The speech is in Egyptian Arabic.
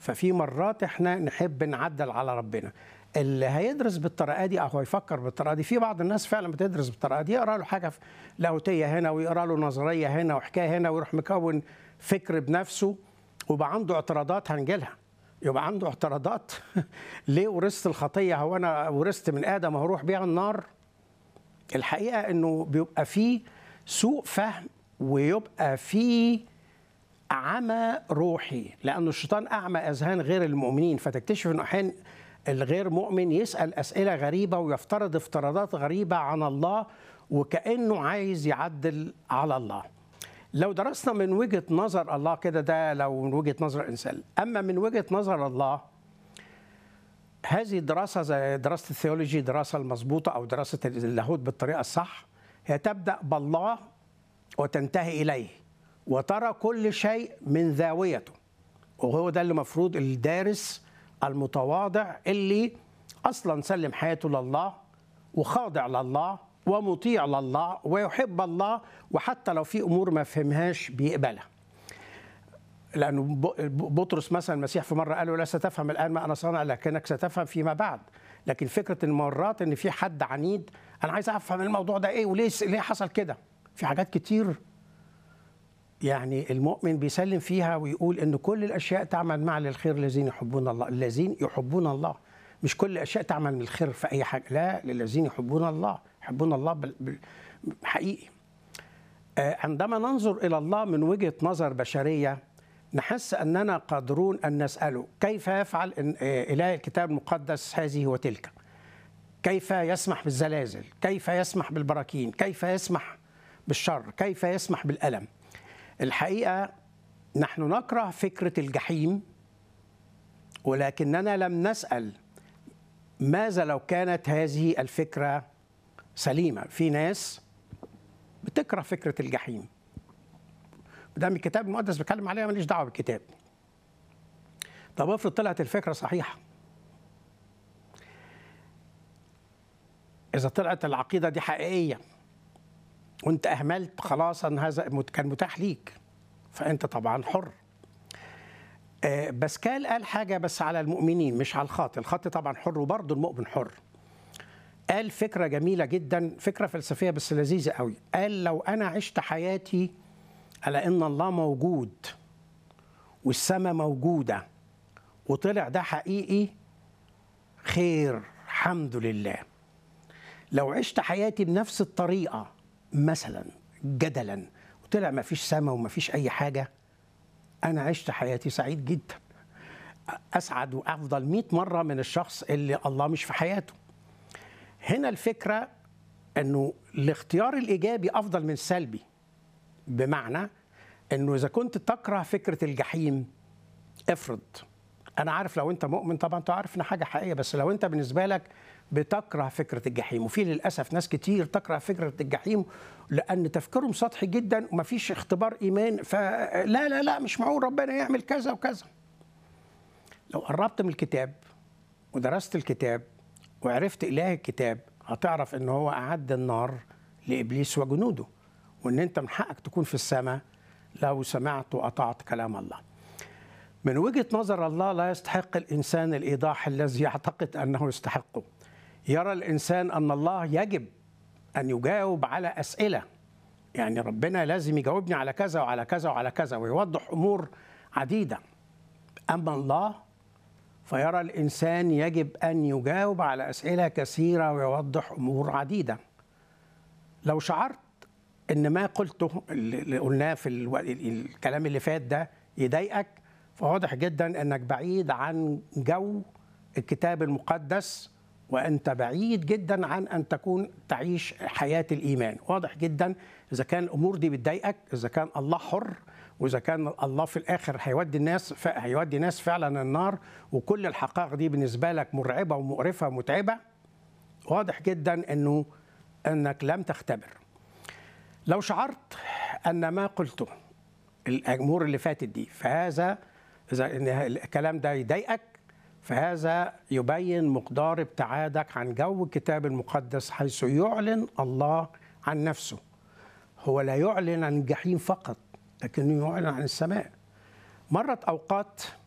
ففي مرات احنا نحب نعدل على ربنا اللي هيدرس بالطريقه دي او هيفكر بالطريقه دي في بعض الناس فعلا بتدرس بالطريقه دي يقرا له حاجه في لاهوتيه هنا ويقرا له نظريه هنا وحكايه هنا ويروح مكون فكر بنفسه ويبقى عنده اعتراضات هنجيلها يبقى عنده اعتراضات ليه ورثت الخطيه هو انا ورثت من ادم هروح بيها النار الحقيقه انه بيبقى فيه سوء فهم ويبقى فيه عمى روحي لأن الشيطان أعمى أذهان غير المؤمنين فتكتشف أنه أحيانا الغير مؤمن يسأل أسئلة غريبة ويفترض افتراضات غريبة عن الله وكأنه عايز يعدل على الله لو درسنا من وجهة نظر الله كده ده لو من وجهة نظر الإنسان أما من وجهة نظر الله هذه الدراسة زي دراسة الثيولوجي دراسة المظبوطة أو دراسة اللاهوت بالطريقة الصح هي تبدأ بالله وتنتهي إليه وترى كل شيء من زاويته وهو ده اللي مفروض الدارس المتواضع اللي اصلا سلم حياته لله وخاضع لله ومطيع لله ويحب الله وحتى لو في امور ما فهمهاش بيقبلها لانه بطرس مثلا المسيح في مره قال له لا ستفهم الان ما انا صانع لكنك ستفهم فيما بعد لكن فكره المرات ان في حد عنيد انا عايز افهم الموضوع ده ايه وليه ليه حصل كده في حاجات كتير يعني المؤمن بيسلم فيها ويقول ان كل الاشياء تعمل مع للخير الذين يحبون الله الذين يحبون الله مش كل الاشياء تعمل للخير في اي حاجه لا للذين يحبون الله يحبون الله حقيقي عندما ننظر الى الله من وجهه نظر بشريه نحس اننا قادرون ان نساله كيف يفعل اله الكتاب المقدس هذه وتلك كيف يسمح بالزلازل كيف يسمح بالبراكين كيف يسمح بالشر كيف يسمح بالالم الحقيقه نحن نكره فكره الجحيم ولكننا لم نسال ماذا لو كانت هذه الفكره سليمه في ناس بتكره فكره الجحيم دام الكتاب المقدس بيتكلم عليها ماليش دعوه بالكتاب طب افرض طلعت الفكره صحيحه اذا طلعت العقيده دي حقيقيه وانت اهملت خلاص ان هذا كان متاح ليك فانت طبعا حر باسكال قال حاجه بس على المؤمنين مش على الخاطئ الخاطئ طبعا حر وبرضه المؤمن حر قال فكره جميله جدا فكره فلسفيه بس لذيذه قوي قال لو انا عشت حياتي على ان الله موجود والسماء موجوده وطلع ده حقيقي خير الحمد لله لو عشت حياتي بنفس الطريقه مثلا جدلا وطلع ما فيش سماء وما فيش اي حاجه انا عشت حياتي سعيد جدا اسعد وافضل 100 مره من الشخص اللي الله مش في حياته هنا الفكره انه الاختيار الايجابي افضل من السلبي بمعنى انه اذا كنت تكره فكره الجحيم افرض انا عارف لو انت مؤمن طبعا انت عارف ان حاجه حقيقيه بس لو انت بالنسبه لك بتكره فكره الجحيم وفي للاسف ناس كتير تكره فكره الجحيم لان تفكيرهم سطحي جدا ومفيش اختبار ايمان فلا لا لا مش معقول ربنا يعمل كذا وكذا لو قربت من الكتاب ودرست الكتاب وعرفت اله الكتاب هتعرف ان هو اعد النار لابليس وجنوده وان انت من حقك تكون في السماء لو سمعت واطعت كلام الله من وجهه نظر الله لا يستحق الانسان الايضاح الذي يعتقد انه يستحقه يرى الانسان ان الله يجب ان يجاوب على اسئله يعني ربنا لازم يجاوبني على كذا وعلى كذا وعلى كذا ويوضح امور عديده اما الله فيرى الانسان يجب ان يجاوب على اسئله كثيره ويوضح امور عديده لو شعرت ان ما قلته اللي قلناه في الكلام اللي فات ده يضايقك فواضح جدا انك بعيد عن جو الكتاب المقدس وانت بعيد جدا عن ان تكون تعيش حياه الايمان واضح جدا اذا كان الامور دي بتضايقك اذا كان الله حر واذا كان الله في الاخر هيودي الناس هيودي ناس فعلا النار وكل الحقائق دي بالنسبه لك مرعبه ومقرفه ومتعبه واضح جدا انه انك لم تختبر لو شعرت ان ما قلته الامور اللي فاتت دي فهذا اذا الكلام ده يضايقك فهذا يبين مقدار ابتعادك عن جو الكتاب المقدس حيث يعلن الله عن نفسه هو لا يعلن عن الجحيم فقط لكنه يعلن عن السماء مرت اوقات